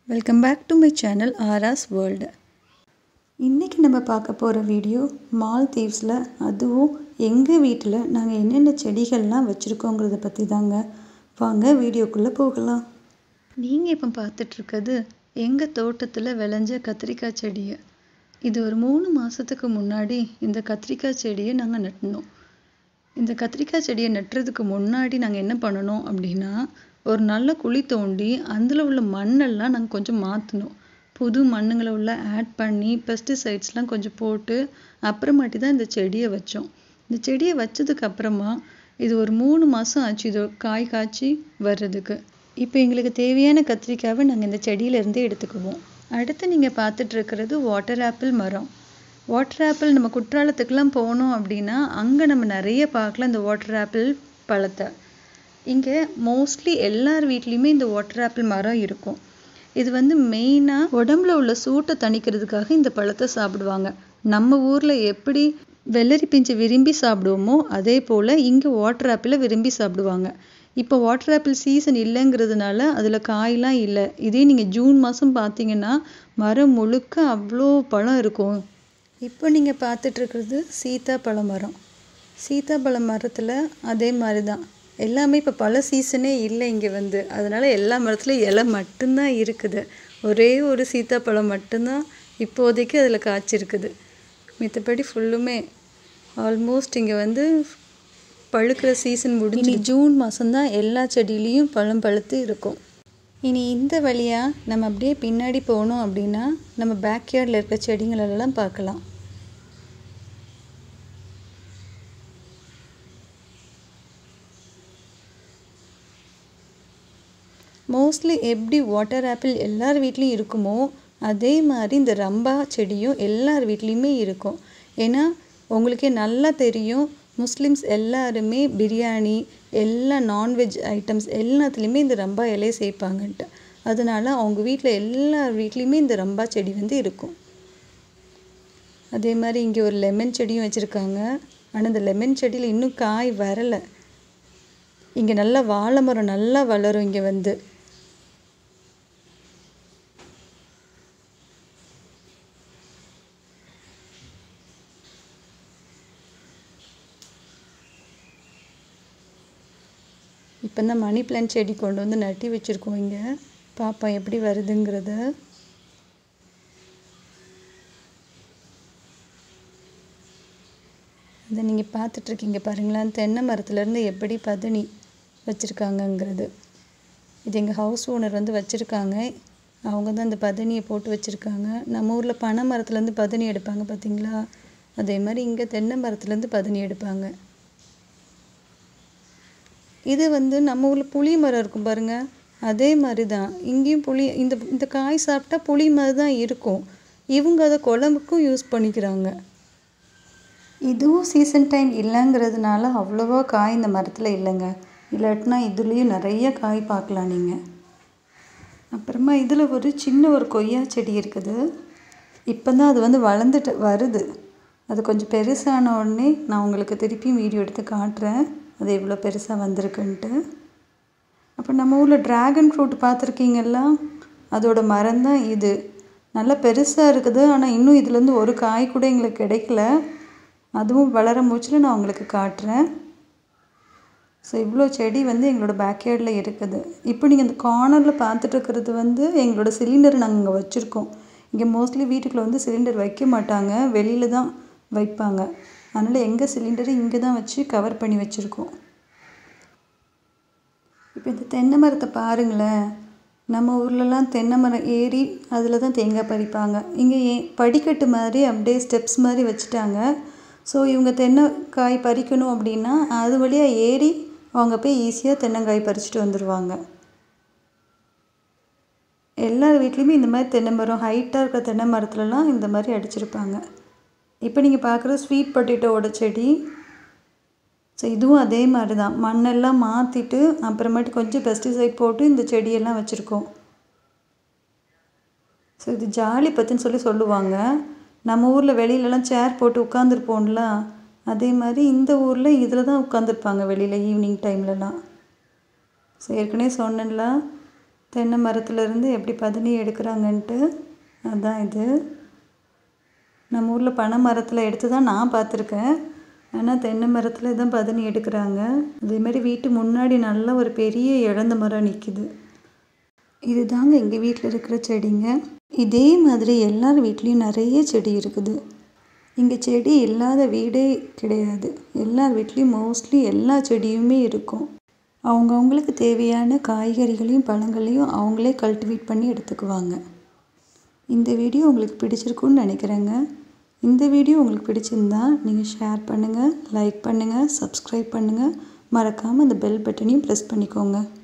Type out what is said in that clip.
welcome back to my channel Aara's world இன்றைக்கி நம்ம பார்க்க போகிற வீடியோ மால்தீவ்ஸில் அதுவும் எங்கள் வீட்டில் நாங்கள் என்னென்ன செடிகள்லாம் வச்சுருக்கோங்கிறத பற்றி தாங்க வாங்க வீடியோக்குள்ளே போகலாம் நீங்கள் இப்போ பார்த்துட்ருக்கிறது எங்கள் தோட்டத்தில் விளைஞ்ச கத்திரிக்காய் செடியை இது ஒரு மூணு மாதத்துக்கு முன்னாடி இந்த கத்திரிக்காய் செடியை நாங்கள் நட்டினோம் இந்த கத்திரிக்காய் செடியை நட்டுறதுக்கு முன்னாடி நாங்கள் என்ன பண்ணணும் அப்படின்னா ஒரு நல்ல குழி தோண்டி அதில் உள்ள மண்ணெல்லாம் நாங்கள் கொஞ்சம் மாற்றணும் புது மண்ணுங்களை உள்ள ஆட் பண்ணி பெஸ்டிசைட்ஸ்லாம் கொஞ்சம் போட்டு அப்புறமாட்டி தான் இந்த செடியை வச்சோம் இந்த செடியை வச்சதுக்கு அப்புறமா இது ஒரு மூணு மாதம் ஆச்சு இது காய் காய்ச்சி வர்றதுக்கு இப்போ எங்களுக்கு தேவையான கத்திரிக்காவை நாங்கள் இந்த செடியிலேருந்தே எடுத்துக்குவோம் அடுத்து நீங்கள் பார்த்துட்டு இருக்கிறது வாட்டர் ஆப்பிள் மரம் வாட்டர் ஆப்பிள் நம்ம குற்றாலத்துக்குலாம் போனோம் அப்படின்னா அங்கே நம்ம நிறைய பார்க்கலாம் இந்த வாட்டர் ஆப்பிள் பழத்தை இங்கே மோஸ்ட்லி எல்லார் வீட்லேயுமே இந்த வாட்டர் ஆப்பிள் மரம் இருக்கும் இது வந்து மெயினாக உடம்புல உள்ள சூட்டை தணிக்கிறதுக்காக இந்த பழத்தை சாப்பிடுவாங்க நம்ம ஊரில் எப்படி வெள்ளரி பிஞ்சு விரும்பி சாப்பிடுவோமோ அதே போல் இங்கே வாட்டர் ஆப்பிளை விரும்பி சாப்பிடுவாங்க இப்போ வாட்டர் ஆப்பிள் சீசன் இல்லைங்கிறதுனால அதில் காயெலாம் இல்லை இதே நீங்கள் ஜூன் மாதம் பார்த்தீங்கன்னா மரம் முழுக்க அவ்வளோ பழம் இருக்கும் இப்போ நீங்கள் பார்த்துட்ருக்கிறது சீத்தாப்பழ மரம் சீத்தாப்பழ மரத்தில் அதே மாதிரி தான் எல்லாமே இப்போ பல சீசனே இல்லை இங்கே வந்து அதனால் எல்லா மரத்துலையும் இலை மட்டும்தான் இருக்குது ஒரே ஒரு சீத்தாப்பழம் மட்டும்தான் இப்போதைக்கு அதில் காய்ச்சிருக்குது மித்தபடி ஃபுல்லுமே ஆல்மோஸ்ட் இங்கே வந்து பழுக்கிற சீசன் முடிஞ்சு ஜூன் மாதம்தான் எல்லா செடியிலையும் பழம் பழுத்து இருக்கும் இனி இந்த வழியாக நம்ம அப்படியே பின்னாடி போனோம் அப்படின்னா நம்ம பேக்யார்டில் இருக்க செடிங்களெல்லாம் பார்க்கலாம் மோஸ்ட்லி எப்படி வாட்டர் ஆப்பிள் எல்லார் வீட்லேயும் இருக்குமோ அதே மாதிரி இந்த ரம்பா செடியும் எல்லார் வீட்லேயுமே இருக்கும் ஏன்னா உங்களுக்கே நல்லா தெரியும் முஸ்லிம்ஸ் எல்லாருமே பிரியாணி எல்லா நான்வெஜ் ஐட்டம்ஸ் எல்லாத்துலேயுமே இந்த ரம்பா இலையை சேர்ப்பாங்கன்ட்டு அதனால அவங்க வீட்டில் எல்லார் வீட்லேயுமே இந்த ரம்பா செடி வந்து இருக்கும் அதே மாதிரி இங்கே ஒரு லெமன் செடியும் வச்சுருக்காங்க ஆனால் இந்த லெமன் செடியில் இன்னும் காய் வரலை இங்கே நல்லா வாழை மரம் நல்லா வளரும் இங்கே வந்து இப்போ தான் மணி பிளான்ட் செடி கொண்டு வந்து நட்டி வச்சுருக்கோம் இங்கே பார்ப்போம் எப்படி வருதுங்கிறத இதை நீங்கள் பார்த்துட்ருக்கீங்க பாருங்களேன் தென்னை மரத்துலேருந்து எப்படி பதனி வச்சுருக்காங்கங்கிறது இது எங்கள் ஹவுஸ் ஓனர் வந்து வச்சுருக்காங்க அவங்க தான் இந்த பதனியை போட்டு வச்சுருக்காங்க நம்ம ஊரில் பனை மரத்துலேருந்து பதனி எடுப்பாங்க பார்த்தீங்களா அதே மாதிரி இங்கே தென்னை மரத்துலேருந்து பதனி எடுப்பாங்க இது வந்து நம்ம ஊரில் புளி மரம் இருக்கும் பாருங்கள் அதே மாதிரி தான் இங்கேயும் புளி இந்த இந்த காய் சாப்பிட்டா புளி மாதிரி தான் இருக்கும் இவங்க அதை குழம்புக்கும் யூஸ் பண்ணிக்கிறாங்க இதுவும் சீசன் டைம் இல்லைங்கிறதுனால அவ்வளோவா காய் இந்த மரத்தில் இல்லைங்க இல்லாட்டினா இதுலேயும் நிறைய காய் பார்க்கலாம் நீங்கள் அப்புறமா இதில் ஒரு சின்ன ஒரு கொய்யா செடி இருக்குது இப்போ தான் அது வந்து வளர்ந்துட்டு வருது அது கொஞ்சம் பெருசான உடனே நான் உங்களுக்கு திருப்பியும் வீடியோ எடுத்து காட்டுறேன் அது எவ்வளோ பெருசாக வந்திருக்குன்ட்டு அப்போ நம்ம ஊரில் ட்ராகன் ஃப்ரூட் பார்த்துருக்கீங்களா அதோட மரம் தான் இது நல்லா பெருசாக இருக்குது ஆனால் இன்னும் இதுலேருந்து ஒரு காய் கூட எங்களுக்கு கிடைக்கல அதுவும் வளர மூச்சில் நான் உங்களுக்கு காட்டுறேன் ஸோ இவ்வளோ செடி வந்து எங்களோட பேக்யார்டில் இருக்குது இப்போ நீங்கள் இந்த கார்னரில் பார்த்துட்டு இருக்கிறது வந்து எங்களோட சிலிண்டர் நாங்கள் இங்கே வச்சுருக்கோம் இங்கே மோஸ்ட்லி வீட்டுக்குள்ளே வந்து சிலிண்டர் வைக்க மாட்டாங்க வெளியில் தான் வைப்பாங்க அதனால் எங்கள் சிலிண்டரை இங்கே தான் வச்சு கவர் பண்ணி வச்சுருக்கோம் இப்போ இந்த தென்னை மரத்தை பாருங்களேன் நம்ம ஊர்லலாம் தென்னை மரம் ஏறி அதில் தான் தேங்காய் பறிப்பாங்க இங்கே ஏ படிக்கட்டு மாதிரி அப்படியே ஸ்டெப்ஸ் மாதிரி வச்சுட்டாங்க ஸோ இவங்க தென்னைக்காய் பறிக்கணும் அப்படின்னா அது வழியாக ஏறி அவங்க போய் ஈஸியாக தென்னங்காய் பறிச்சுட்டு வந்துடுவாங்க எல்லார் வீட்லேயுமே இந்த மாதிரி தென்னை மரம் ஹைட்டாக இருக்கிற தென்னை மரத்துலலாம் இந்த மாதிரி அடிச்சிருப்பாங்க இப்போ நீங்கள் பார்க்குற ஸ்வீட் பொட்டேட்டோவோட செடி ஸோ இதுவும் அதே மாதிரி தான் மண்ணெல்லாம் மாற்றிட்டு அப்புறமேட்டு கொஞ்சம் பெஸ்டிசைட் போட்டு இந்த செடியெல்லாம் வச்சுருக்கோம் ஸோ இது ஜாலி பத்துன்னு சொல்லி சொல்லுவாங்க நம்ம ஊரில் வெளியிலலாம் சேர் போட்டு உட்காந்துருப்போம்ல அதே மாதிரி இந்த ஊரில் இதில் தான் உட்காந்துருப்பாங்க வெளியில் ஈவினிங் டைம்லலாம் ஸோ ஏற்கனவே சொன்னேன்ல தென்னை மரத்துலேருந்து எப்படி பதனி எடுக்கிறாங்கன்ட்டு அதுதான் இது நம்ம ஊரில் பனை மரத்தில் எடுத்து தான் நான் பார்த்துருக்கேன் ஆனால் தென்னை மரத்தில் தான் பதனி எடுக்கிறாங்க அதேமாதிரி வீட்டு முன்னாடி நல்ல ஒரு பெரிய இழந்த மரம் நிற்கிது இது தாங்க எங்கள் வீட்டில் இருக்கிற செடிங்க இதே மாதிரி எல்லார் வீட்லேயும் நிறைய செடி இருக்குது இங்கே செடி இல்லாத வீடே கிடையாது எல்லார் வீட்லேயும் மோஸ்ட்லி எல்லா செடியுமே இருக்கும் அவங்கவுங்களுக்கு தேவையான காய்கறிகளையும் பழங்களையும் அவங்களே கல்டிவேட் பண்ணி எடுத்துக்குவாங்க இந்த வீடியோ உங்களுக்கு பிடிச்சிருக்குன்னு நினைக்கிறேங்க இந்த வீடியோ உங்களுக்கு பிடிச்சிருந்தா நீங்கள் ஷேர் பண்ணுங்கள் லைக் பண்ணுங்கள் சப்ஸ்கிரைப் பண்ணுங்கள் மறக்காமல் அந்த பெல் பட்டனையும் ப்ரெஸ் பண்ணிக்கோங்க